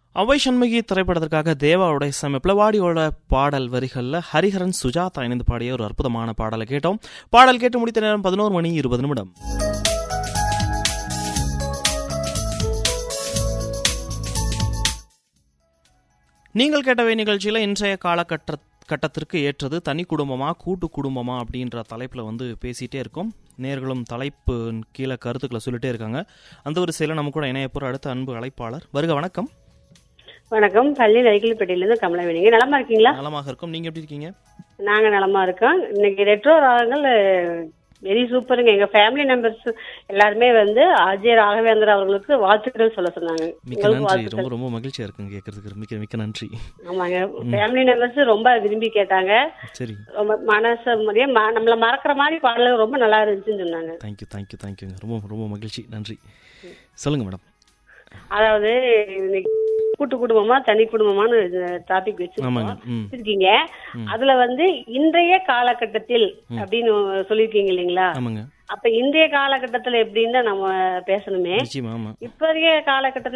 அவை சண்முகி திரைப்படத்திற்காக தேவாவுடைய சமைப்பில் வாடியோட பாடல் வரிகளில் ஹரிஹரன் சுஜாதா இணைந்து பாடிய ஒரு அற்புதமான பாடலை கேட்டோம் பாடல் கேட்டு முடித்த நேரம் பதினோரு மணி இருபது நிமிடம் நீங்கள் கேட்டவை நிகழ்ச்சியில் இன்றைய காலகட்ட கட்டத்திற்கு ஏற்றது தனி குடும்பமா கூட்டு குடும்பமா அப்படின்ற தலைப்பில் வந்து பேசிகிட்டே இருக்கோம் நேர்களும் தலைப்பு கீழே கருத்துக்களை சொல்லிட்டே இருக்காங்க அந்த ஒரு செயலை நம்ம கூட இணைய போகிற அடுத்த அன்பு அழைப்பாளர் வருக வணக்கம் வணக்கம் பள்ளி நைக்கிள்பேட்டையிலேருந்து கமலவேணிங்க நலமா இருக்கீங்களா நலமாக இருக்கும் நீங்க எப்படி இருக்கீங்க நாங்க நலமா இருக்கோம் இன்னைக்கு ரெட்ரோ ராகங்கள் வெரி சூப்பருங்க எங்க ஃபேமிலி மெம்பர்ஸ் எல்லாருமே வந்து அஜய் ராகவேந்திர அவர்களுக்கு வாழ்த்துக்கள் சொல்ல சொன்னாங்க மிக்க உங்களுக்கு நன்றி வாழ்த்துக்கள் ரொம்ப ரொம்ப மகிழ்ச்சியா இருக்குங்க கேட்கறதுக்கு மிக்க மிக்க நன்றி ஆமாங்க ஃபேமிலி மெம்பர்ஸ் ரொம்ப விரும்பி கேட்டாங்க சரி ரொம்ப மனசு மாதிரியே ம- நம்மள மறக்கிற மாதிரி பாடல்கள் ரொம்ப நல்லா இருந்துச்சுன்னு சொன்னாங்க தேங்க்யூ தேங்க்யூ தேங்க்யூங்க ரொம்ப ரொம்ப மகிழ்ச்சி நன்றி சொல்லுங்க மேடம் அதாவது இன்னைக்கு கூட்டு குடும்பமா தனி குடும்பமான்னு டாபிக் ஆமாங்க வச்சிருக்கோம் ம் வச்சிருக்கீங்க அதுல வந்து இன்றைய காலகட்டத்தில் அப்படின்னு சொல்லியிருக்கீங்க இல்லைங்களா ஆமாங்க அப்ப இன்றைய காலகட்டத்துல எப்படின்னு தான் நம்ம பேசணுமே நிச்சயமா ஆமா இப்ப இருக்க காலகட்டத்துல